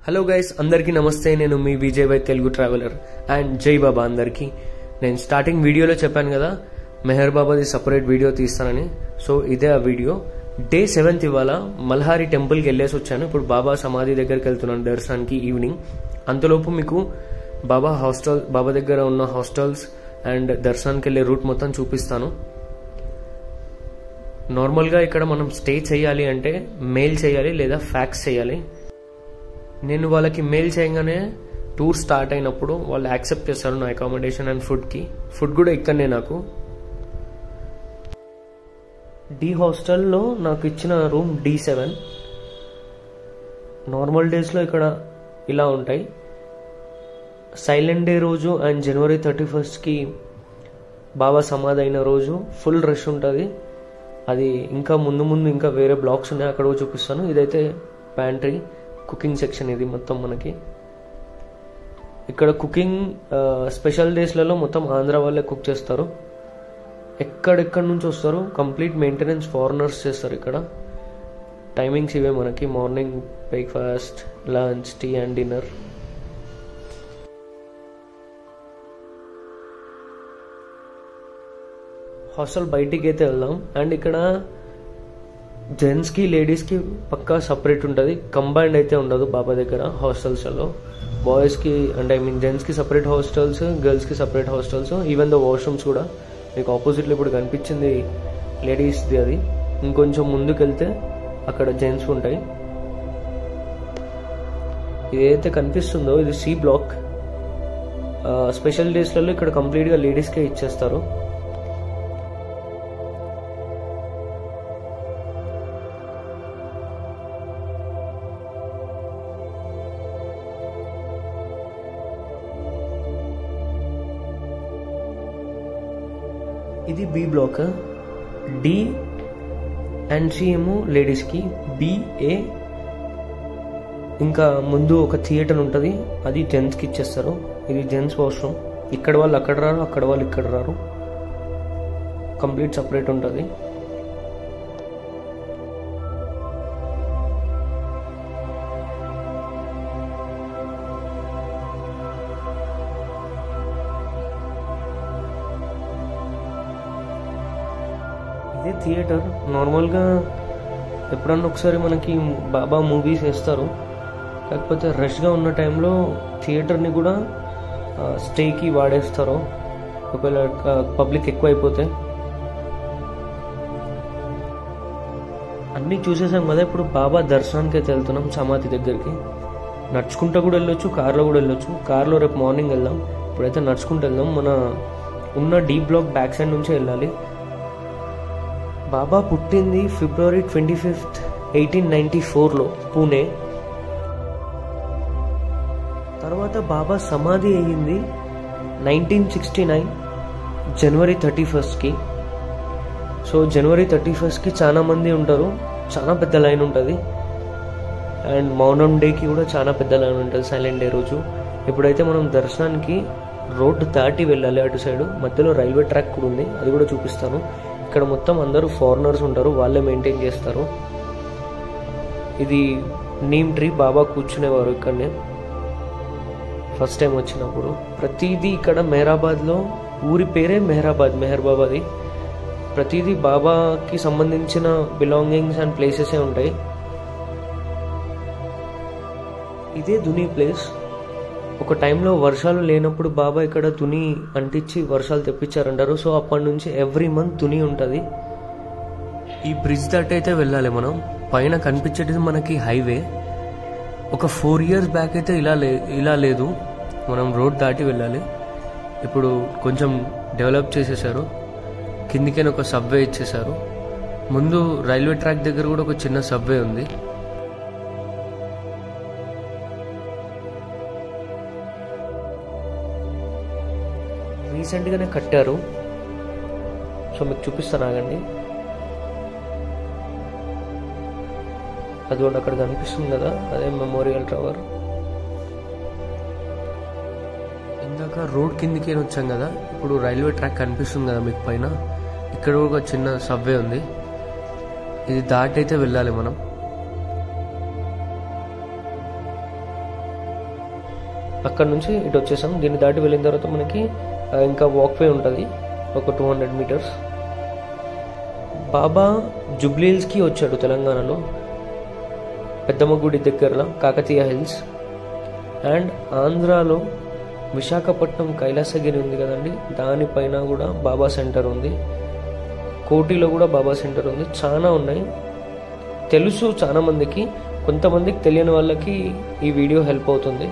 hello guys అందరికీ నమస్తే నేను మీ Vijay Y Telugu traveller and జై బాబా అందరికీ నేను స్టార్టింగ్ వీడియోలో చెప్పాను కదా మెహర్ బాబాది సపరేట్ వీడియో తీస్తానని సో ఇదే ఆ వీడియో డే సెవెంత్ ఇవాళ మల్హారి టెంపుల్కి వెళ్ళేసి వచ్చాను ఇప్పుడు బాబా సమాధి దగ్గరికి వెళ్తున్నాను దర్శనానికి ఈవినింగ్ అంతలోపు మీకు బాబా హాస్టల్ బాబా దగ్గర ఉన్న హాస్టల్స్ అండ్ దర్శనానికి వెళ్ళే రూట్ మొత్తం చూపిస్తాను నార్మల్గా ఇక్కడ మనం స్టే చేయాలి అంటే మెయిల్ చేయాలి లేదా ఫ్యాక్స్ చేయాలి నేను వాళ్ళకి మెయిల్ చేయగానే టూర్ స్టార్ట్ అయినప్పుడు వాళ్ళు యాక్సెప్ట్ చేస్తారు నా అకామిడేషన్ అండ్ ఫుడ్కి ఫుడ్ కూడా ఇక్కడనే నాకు డి హాస్టల్లో నాకు ఇచ్చిన రూమ్ డి సెవెన్ నార్మల్ డేస్లో ఇక్కడ ఇలా ఉంటాయి సైలెంట్ డే రోజు అండ్ జనవరి థర్టీ ఫస్ట్కి బాబా సమాధి అయిన రోజు ఫుల్ రష్ ఉంటుంది అది ఇంకా ముందు ముందు ఇంకా వేరే బ్లాక్స్ ఉన్నాయి అక్కడ కూడా చూపిస్తాను ఇదైతే ప్యాంట్రీ కుకింగ్ సెక్షన్ ఇది మొత్తం మనకి ఇక్కడ కుకింగ్ స్పెషల్ డేస్లలో మొత్తం ఆంధ్ర వాళ్ళే కుక్ చేస్తారు ఎక్కడెక్కడి నుంచి వస్తారు కంప్లీట్ మెయింటెనెన్స్ ఫారినర్స్ చేస్తారు ఇక్కడ టైమింగ్స్ ఇవే మనకి morning breakfast lunch tea and dinner hostel బయటికి అయితే వెళ్దాం అండ్ ఇక్కడ జెంట్స్కి లేడీస్కి పక్కా సపరేట్ ఉంటుంది కంబైన్డ్ అయితే ఉండదు బాబా దగ్గర హాస్టల్స్లో బాయ్స్కి అంటే ఐ మీన్ జెంట్స్కి సపరేట్ హాస్టల్స్ గర్ల్స్కి separate hostels even the washrooms కూడా మీకు ఆపోజిట్లో ఇప్పుడు కనిపించింది లేడీస్ది అది ఇంకొంచెం ముందుకు వెళ్తే అక్కడ జెంట్స్ ఉంటాయి ఇదైతే కనిపిస్తుందో ఇది సి బ్లాక్ స్పెషల్ డేస్లలో ఇక్కడ కంప్లీట్గా లేడీస్కే ఇచ్చేస్తారు ఇది B block D and C ఏమో లేడీస్కి బిఏ ఇంకా ముందు ఒక థియేటర్ ఉంటుంది అది జెంట్స్కి ఇచ్చేస్తారు ఇది జెంట్స్ వాష్రూమ్ ఇక్కడ వాళ్ళు అక్కడ రారు అక్కడ వాళ్ళు ఇక్కడ రారు కంప్లీట్ సపరేట్ ఉంటుంది ఇదే థియేటర్ నార్మల్గా ఎప్పుడన్నా ఒకసారి మనకి బాబా మూవీస్ వేస్తారు కాకపోతే రష్గా ఉన్న టైంలో థియేటర్ని కూడా స్టేకి వాడేస్తారు ఒకవేళ పబ్లిక్ ఎక్కువ అయిపోతే అన్నీ చూసేసాం కదా ఇప్పుడు బాబా దర్శనానికి అయితే వెళ్తున్నాం సమాధి దగ్గరికి నడుచుకుంటూ కూడా వెళ్ళొచ్చు కార్లో కూడా వెళ్ళొచ్చు కార్లో రేపు మార్నింగ్ వెళ్దాం ఇప్పుడైతే నడుచుకుంటూ వెళ్దాం మన ఉన్న డీ బ్లాక్ బ్యాక్ సైడ్ నుంచే వెళ్ళాలి బాబా పుట్టింది ఫిబ్రవరి ట్వంటీ ఫిఫ్త్ ఎయిటీన్ నైంటీ ఫోర్లో పూణే తర్వాత బాబా సమాధి అయ్యింది నైన్టీన్ సిక్స్టీ నైన్ జనవరి థర్టీ ఫస్ట్కి సో జనవరి థర్టీ ఫస్ట్కి చాలా మంది ఉంటారు చాలా పెద్ద లైన్ ఉంటుంది అండ్ మౌనం డేకి కూడా చాలా పెద్ద లైన్ ఉంటుంది సైలెంట్ డే రోజు ఇప్పుడైతే మనం దర్శనానికి రోడ్డు దాటి వెళ్ళాలి అటు సైడ్ మధ్యలో రైల్వే ట్రాక్ కూడా ఉంది అది కూడా చూపిస్తాను ఇక్కడ మొత్తం అందరూ ఫారినర్స్ ఉంటారు వాళ్ళే మెయింటైన్ చేస్తారు ఇది నీమ్ ట్రీ బాబా కూర్చునేవారు ఇక్కడనే ఫస్ట్ టైం వచ్చినప్పుడు ప్రతిదీ ఇక్కడ మెహరాబాద్లో ఊరి పేరే మెహరాబాద్ మెహర్ బాబాది ప్రతిదీ బాబాకి సంబంధించిన బిలాంగింగ్స్ అండ్ ప్లేసెసే ఉంటాయి ఇదే దుని ప్లేస్ ఒక టైంలో వర్షాలు లేనప్పుడు బాబా ఇక్కడ తుని అంటించి వర్షాలు తెప్పించారంటారు సో అప్పటి నుంచి ఎవ్రీ మంత్ తుని ఉంటుంది ఈ బ్రిడ్జ్ దాటైతే వెళ్ళాలి మనం పైన కనిపించేది మనకి హైవే ఒక ఫోర్ ఇయర్స్ బ్యాక్ అయితే ఇలా లే ఇలా లేదు మనం రోడ్ దాటి వెళ్ళాలి ఇప్పుడు కొంచెం డెవలప్ చేసేసారు కిందికైనా ఒక సబ్వే ఇచ్చేసారు ముందు రైల్వే ట్రాక్ దగ్గర కూడా ఒక చిన్న సబ్వే ఉంది రీసెంట్గానే కట్టారు సో మీకు చూపిస్తాను ఆగండి అది కూడా అక్కడ కనిపిస్తుంది కదా అదే మెమోరియల్ టవర్ ఇందాక రోడ్ కిందికి వచ్చాం కదా ఇప్పుడు రైల్వే ట్రాక్ కనిపిస్తుంది కదా మీకు పైన ఇక్కడ ఒక చిన్న సబ్వే ఉంది ఇది దాటి అయితే వెళ్ళాలి మనం అక్కడ నుంచి ఇటు వచ్చేసాం దీన్ని దాటి వెళ్ళిన తర్వాత మనకి ఆ, ఇంకా వాక్వే ఉంటుంది ఒక టూ హండ్రెడ్ మీటర్స్ బాబా జుబ్లీహిల్స్కి వచ్చాడు తెలంగాణలో పెద్దమ్మ గుడి దగ్గర కాకతీయ హిల్స్ అండ్ ఆంధ్రాలో విశాఖపట్నం కైలాసగిరి ఉంది కదండి దానిపైన కూడా బాబా సెంటర్ ఉంది కోటిలో కూడా బాబా సెంటర్ ఉంది చాలా ఉన్నాయి తెలుసు చాలా మందికి కొంతమందికి తెలియని వాళ్ళకి ఈ వీడియో హెల్ప్ అవుతుంది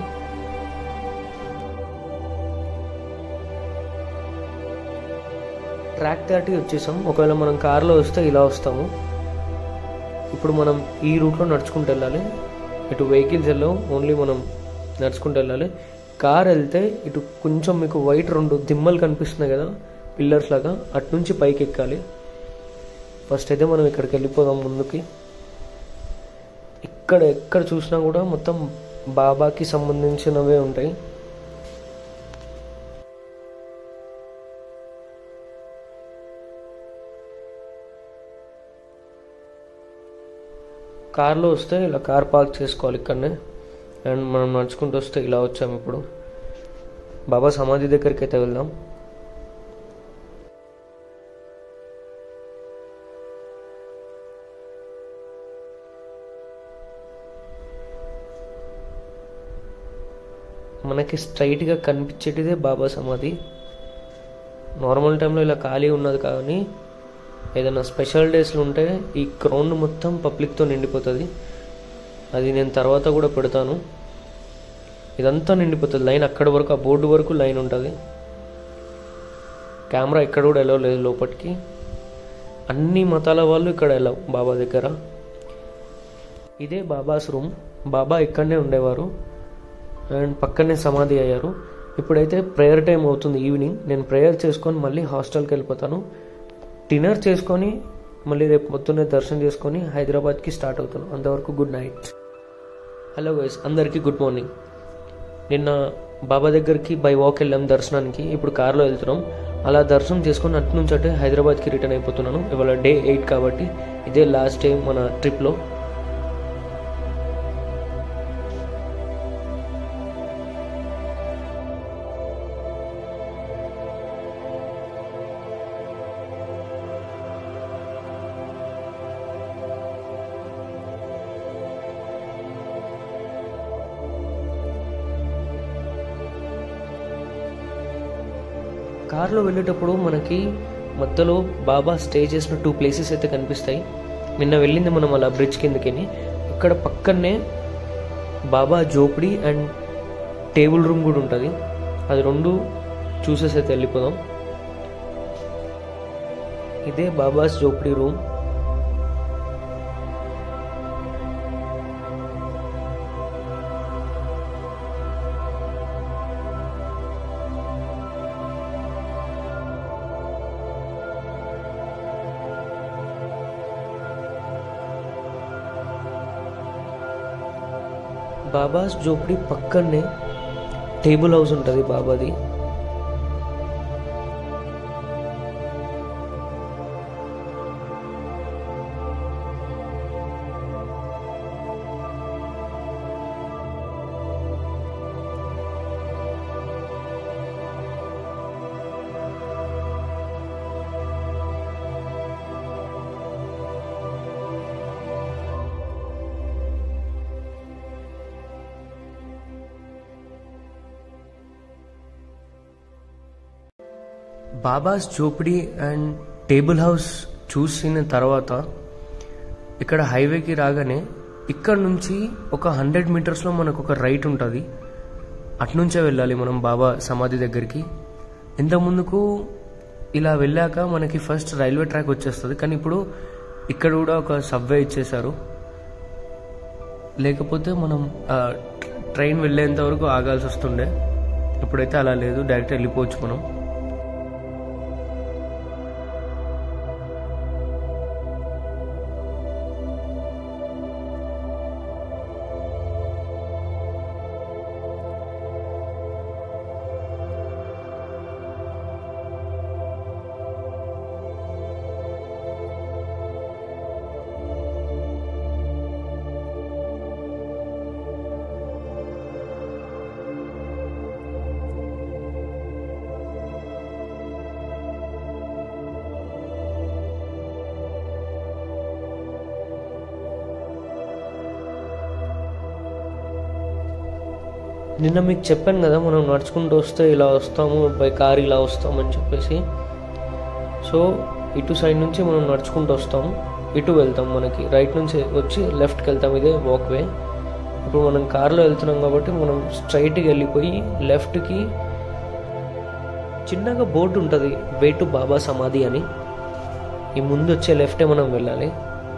ట్రాక్ దాటి వచ్చేసాం ఒకవేళ మనం కార్లో వస్తే ఇలా వస్తాము ఇప్పుడు మనం ఈ రూట్లో నడుచుకుంటూ వెళ్ళాలి ఇటు వెహికల్స్ వెళ్ళాం ఓన్లీ మనం నడుచుకుంటూ వెళ్ళాలి కార్ వెళ్తే ఇటు కొంచెం మీకు వైట్ రెండు దిమ్మలు కనిపిస్తున్నాయి కదా పిల్లర్స్ లాగా అటు నుంచి పైకి ఎక్కాలి ఫస్ట్ అయితే మనం ఇక్కడికి వెళ్ళిపోదాం ముందుకి ఇక్కడ ఎక్కడ చూసినా కూడా మొత్తం బాబాకి సంబంధించినవే ఉంటాయి కార్లో వస్తే ఇలా కార్ పార్క్ చేసుకోవాలి ఇక్కడనే అండ్ మనం నడుచుకుంటూ వస్తే ఇలా వచ్చాము ఇప్పుడు బాబా సమాధి దగ్గరికి అయితే వెళ్దాం మనకి స్ట్రైట్గా కనిపించేటిదే బాబా సమాధి నార్మల్ టైంలో ఇలా ఖాళీ ఉన్నది కానీ ఏదైనా స్పెషల్ డేస్లు ఉంటే ఈ గ్రౌండ్ మొత్తం పబ్లిక్తో నిండిపోతుంది అది నేను తర్వాత కూడా పెడతాను ఇదంతా నిండిపోతుంది లైన్ అక్కడి వరకు ఆ బోర్డు వరకు లైన్ ఉంటుంది కెమెరా ఇక్కడ కూడా వెళ్ళవు లేదు లోపలికి అన్ని మతాల వాళ్ళు ఇక్కడ వెళ్ళవు బాబా దగ్గర ఇదే బాబాస్ రూమ్ బాబా ఇక్కడనే ఉండేవారు అండ్ పక్కనే సమాధి అయ్యారు ఇప్పుడైతే ప్రేయర్ టైం అవుతుంది ఈవినింగ్ నేను ప్రేయర్ చేసుకొని మళ్ళీ హాస్టల్కి వెళ్ళిపోతాను డిన్నర్ చేసుకొని మళ్ళీ రేపు పొద్దున్నే దర్శనం చేసుకొని హైదరాబాద్కి స్టార్ట్ అవుతాను అంతవరకు గుడ్ నైట్ హలో గైస్ అందరికీ గుడ్ మార్నింగ్ నిన్న బాబా దగ్గరికి బై వాక్ వెళ్ళాం దర్శనానికి ఇప్పుడు కార్లో వెళ్తున్నాం అలా దర్శనం చేసుకొని అటు నుంచి అటే హైదరాబాద్కి రిటర్న్ అయిపోతున్నాను ఇవాళ డే ఎయిట్ కాబట్టి ఇదే లాస్ట్ డే మన ట్రిప్లో కార్లో వెళ్ళేటప్పుడు మనకి మధ్యలో బాబా స్టే చేసిన టూ ప్లేసెస్ అయితే కనిపిస్తాయి నిన్న వెళ్ళింది మనం అలా బ్రిడ్జ్ కిందకి అక్కడ పక్కనే బాబా జోపిడి అండ్ టేబుల్ రూమ్ కూడా ఉంటుంది అది రెండు చూసేసి అయితే వెళ్ళిపోదాం ఇదే బాబాస్ జోపిడి రూమ్ బాబాస్ జోపిడి పక్కనే టేబుల్ హౌస్ ఉంటుంది బాబాది బాబాస్ జోపిడి అండ్ టేబుల్ హౌస్ చూసిన తర్వాత ఇక్కడ హైవేకి రాగానే ఇక్కడ నుంచి ఒక హండ్రెడ్ మీటర్స్లో మనకు ఒక రైట్ ఉంటుంది అట్నుంచే వెళ్ళాలి మనం బాబా సమాధి దగ్గరికి ఇంత ముందుకు ఇలా వెళ్ళాక మనకి ఫస్ట్ రైల్వే ట్రాక్ వచ్చేస్తుంది కానీ ఇప్పుడు ఇక్కడ కూడా ఒక సబ్వే ఇచ్చేశారు లేకపోతే మనం ఆ, ట్రైన్ వెళ్ళేంత వరకు ఆగాల్సి వస్తుండే ఇప్పుడైతే అలా లేదు డైరెక్ట్ వెళ్ళిపోవచ్చు మనం నిన్న మీకు చెప్పాను కదా మనం నడుచుకుంటూ వస్తే ఇలా వస్తాము బై కార్ ఇలా వస్తామని చెప్పేసి సో ఇటు సైడ్ నుంచి మనం నడుచుకుంటూ వస్తాము ఇటు వెళ్తాం మనకి రైట్ నుంచి వచ్చి లెఫ్ట్కి వెళ్తాం ఇదే వాక్వే ఇప్పుడు మనం కార్లో వెళ్తున్నాం కాబట్టి మనం స్ట్రైట్కి వెళ్ళిపోయి లెఫ్ట్కి చిన్నగా బోర్డు ఉంటుంది వే టు బాబా సమాధి అని ఈ ముందు వచ్చే లెఫ్టే మనం వెళ్ళాలి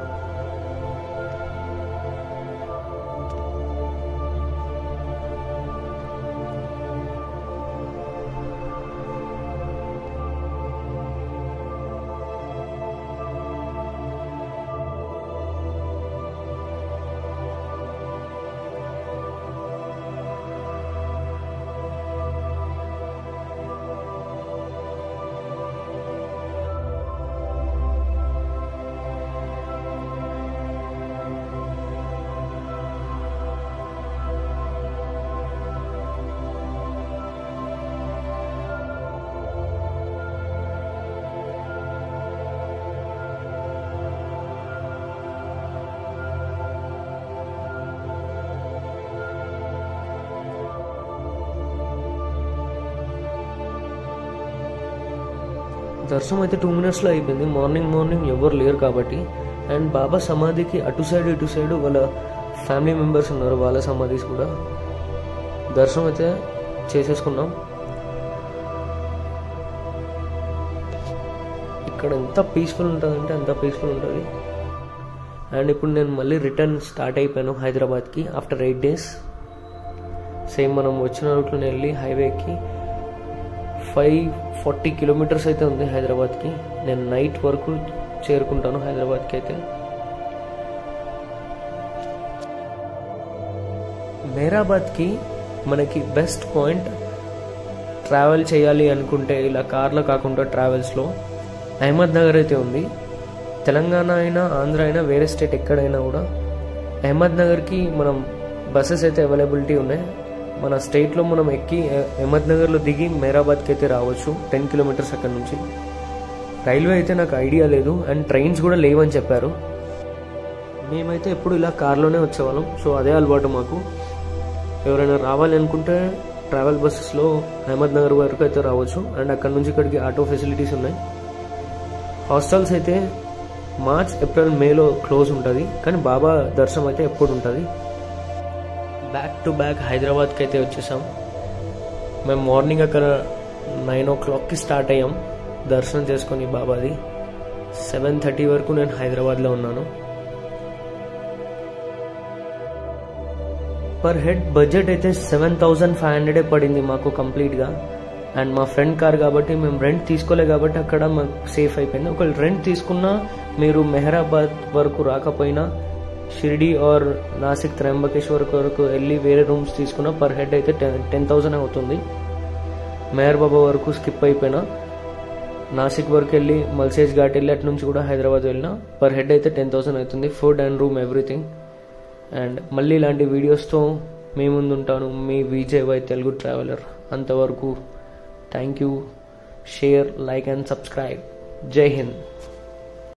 దర్శనం అయితే టూ మినిట్స్లో అయిపోయింది మార్నింగ్ మార్నింగ్ ఎవరు లేరు కాబట్టి అండ్ బాబా సమాధికి అటు సైడ్ ఇటు సైడ్ వాళ్ళ ఫ్యామిలీ మెంబర్స్ ఉన్నారు వాళ్ళ సమాధీస్ కూడా దర్శనం అయితే చేసేసుకున్నాం ఇక్కడ ఎంత పీస్ఫుల్ ఉంటుందంటే అంత పీస్ఫుల్ ఉంటుంది అండ్ ఇప్పుడు నేను మళ్ళీ రిటర్న్ స్టార్ట్ అయిపోయాను హైదరాబాద్కి ఆఫ్టర్ ఎయిట్ డేస్ సేమ్ మనం వచ్చిన రూట్లో వెళ్ళి హైవేకి ఫైవ్ ఫార్టీ కిలోమీటర్స్ అయితే ఉంది హైదరాబాద్కి నేను నైట్ వరకు చేరుకుంటాను హైదరాబాద్కి అయితే మేరాబాద్కి మనకి బెస్ట్ పాయింట్ ట్రావెల్ చేయాలి అనుకుంటే ఇలా కార్లో కాకుండా ట్రావెల్స్లో అహ్మద్ నగర్ అయితే ఉంది తెలంగాణ అయినా ఆంధ్ర అయినా వేరే స్టేట్ ఎక్కడైనా కూడా అహ్మద్ నగర్కి మనం బస్సెస్ అయితే అవైలబిలిటీ ఉన్నాయి మన స్టేట్లో మనం ఎక్కి అహ్మద్ నగర్లో దిగి మేరాబాద్కి అయితే రావచ్చు టెన్ కిలోమీటర్స్ అక్కడ నుంచి రైల్వే అయితే నాకు ఐడియా లేదు అండ్ ట్రైన్స్ కూడా లేవని చెప్పారు మేమైతే ఎప్పుడు ఇలా కార్లోనే వచ్చేవాళ్ళం సో అదే అలవాటు మాకు ఎవరైనా రావాలి అనుకుంటే ట్రావెల్ బస్సెస్లో అహ్మద్ నగర్ వరకు అయితే రావచ్చు అండ్ అక్కడ నుంచి ఇక్కడికి ఆటో ఫెసిలిటీస్ ఉన్నాయి హాస్టల్స్ అయితే మార్చ్ ఏప్రిల్ మేలో క్లోజ్ ఉంటుంది కానీ బాబా దర్శనం అయితే ఎప్పుడు ఉంటుంది బ్యాక్ టు బ్యాక్ హైదరాబాద్కి అయితే వచ్చేసాం మేము మార్నింగ్ అక్కడ నైన్ ఓ క్లాక్కి స్టార్ట్ అయ్యాం దర్శనం చేసుకొని బాబాది సెవెన్ థర్టీ వరకు నేను హైదరాబాద్లో ఉన్నాను పర్ హెడ్ బడ్జెట్ అయితే సెవెన్ థౌజండ్ ఫైవ్ హండ్రెడే పడింది మాకు కంప్లీట్గా అండ్ మా ఫ్రెండ్ కార్ కాబట్టి మేము రెంట్ తీసుకోలే కాబట్టి అక్కడ మాకు సేఫ్ అయిపోయింది ఒకవేళ రెంట్ తీసుకున్నా మీరు మెహరాబాద్ వరకు రాకపోయినా షిరిడి ఆర్ నాసిక్ త్రయంబకేశ్వర్ వరకు వెళ్ళి వేరే రూమ్స్ తీసుకున్నా పర్ హెడ్ అయితే టెన్ టెన్ థౌసండ్ అవుతుంది మెహర్ బాబా వరకు స్కిప్ అయిపోయినా నాసిక్ వరకు వెళ్ళి మల్సేజ్ ఘాట్ వెళ్ళి అటు నుంచి కూడా హైదరాబాద్ వెళ్ళినా పర్ హెడ్ అయితే టెన్ థౌసండ్ అవుతుంది food and room everything and మళ్ళీ ఇలాంటి వీడియోస్తో మీ ముందు ఉంటాను మీ విజయ్ వై తెలుగు ట్రావెలర్ అంతవరకు thank you share like and subscribe Jai Hind